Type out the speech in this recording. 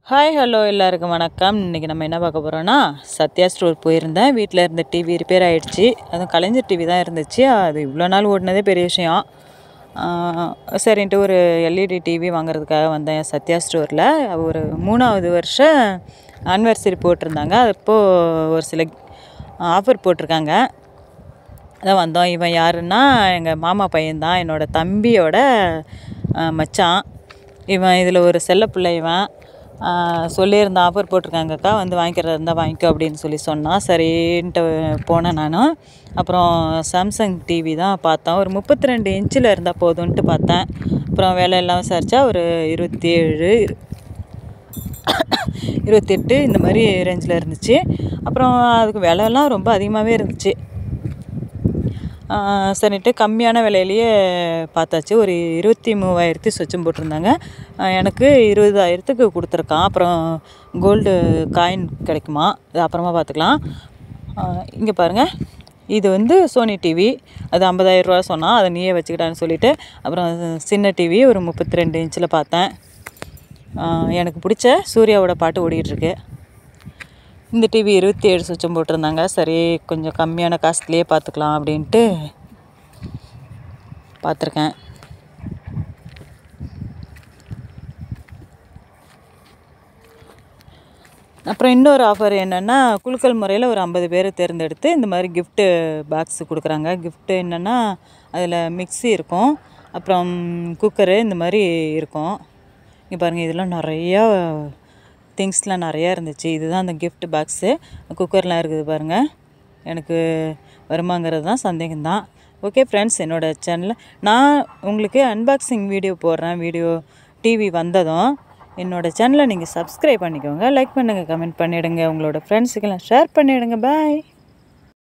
hi hello எல்லாருக்கும் வணக்கம் இன்றைக்கி நம்ம என்ன பார்க்க போகிறோன்னா சத்யா ஸ்டோர் போயிருந்தேன் வீட்டில் இருந்த டிவி ரிப்பேர் ஆகிடுச்சு அதுவும் கலைஞர் டிவி தான் இருந்துச்சு அது இவ்வளோ நாள் ஓடினதே பெரிய விஷயம் ஆஹ் சரின்ட்டு ஒரு எல்இடி டிவி வாங்குறதுக்காக வந்தேன் சத்யா ஸ்டோரில் ஒரு மூணாவது வருஷம் ஆனிவர்சரி போட்டிருந்தாங்க அது இப்போது ஒரு சில ஆஃபர் போட்டிருக்காங்க அதான் வந்தோம் இவன் யாருன்னா எங்கள் மாமா பையன்தான் என்னோடய தம்பியோட அஹ், மச்சான் இவன் இதில் ஒரு செல்லப்பிள்ளை இவன் அஹ், சொல்லியிருந்தான் ஆஃபர் போட்டிருக்காங்கக்கா வந்து வாங்கிக்கிறதா இருந்தால் வாங்கிக்கோ அப்படின்னு சொல்லி சொன்னான் சரின்ட்டு போனேன் நான் அப்புறம் சாம்சங் டிவி தான் பார்த்தோம் ஒரு முப்பத்தி ரெண்டு இன்ச்சில் இருந்தால் போதும்ன்ட்டு பார்த்தேன் அப்புறம் வேலை எல்லாம் விசாரித்தா ஒரு இருபத்தி ஏழு இருபத்தெட்டு இந்த மாதிரி ரேஞ்சில் இருந்துச்சு அப்புறம் அதுக்கு விலையெல்லாம் ரொம்ப அதிகமாகவே இருந்துச்சு ஆஹ் சரின்ட்டு கம்மியான விலையிலேயே பார்த்தாச்சு ஒரு இருபத்தி மூவாயிரத்தி சொச்சம் போட்டிருந்தாங்க ஆஹ் எனக்கு இருபதாயிரத்துக்கு கொடுத்துருக்கான் அப்புறம் கோல்டு காயின் கிடைக்குமா அது அப்புறமா பார்த்துக்கலாம் இங்கே பாருங்கள் இது வந்து சோனி டிவி அது 50000 ரூபா சொன்னான் அதை நீயே வச்சுக்கிட்டான்னு சொல்லிட்டு அப்புறம் சின்ன டிவி ஒரு முப்பத்தி ரெண்டு இன்ச்சில் பார்த்தேன் ஆஹ் எனக்கு பிடிச்ச சூர்யாவோட பாட்டு ஓடிட்டுருக்கு இந்த டிவி இருபத்தி ஏழு சுவிட்சம் போட்டிருந்தாங்க சரி கொஞ்சம் கம்மியான காசுலேயே பார்த்துக்கலாம் அப்படின்ட்டு பார்த்துருக்கேன் அப்புறம் இன்னொரு ஆஃபர் என்னென்னா குலுக்கல் முறையில் ஒரு ஐம்பது பேர் தேர்ந்தெடுத்து இந்த மாதிரி கிஃப்ட்டு பாக்ஸ் கொடுக்குறாங்க கிஃப்ட்டு என்னென்னா அதில் மிக்ஸி இருக்கும் அப்புறம் குக்கரு இந்த மாதிரி இருக்கும் இங்கே பாருங்கள் இதெல்லாம் நிறையா திங்ஸ்லாம் நிறையா இருந்துச்சு இதுதான் அந்த gift பாக்ஸு குக்கர்லாம் இருக்குது பாருங்கள் எனக்கு வருமாங்கிறது தான் சந்தேகம்தான் ஓகே ஃப்ரெண்ட்ஸ் என்னோடய சேனலில் நான் உங்களுக்கு அன்பாக்சிங் வீடியோ போடுறேன் வீடியோ டிவி வந்ததும் என்னோடய சேனலை நீங்கள் சப்ஸ்கிரைப் பண்ணிக்கோங்க லைக் பண்ணுங்கள் கமெண்ட் பண்ணிவிடுங்க உங்களோட ஃப்ரெண்ட்ஸுக்கெல்லாம் ஷேர் பண்ணிவிடுங்க பாய்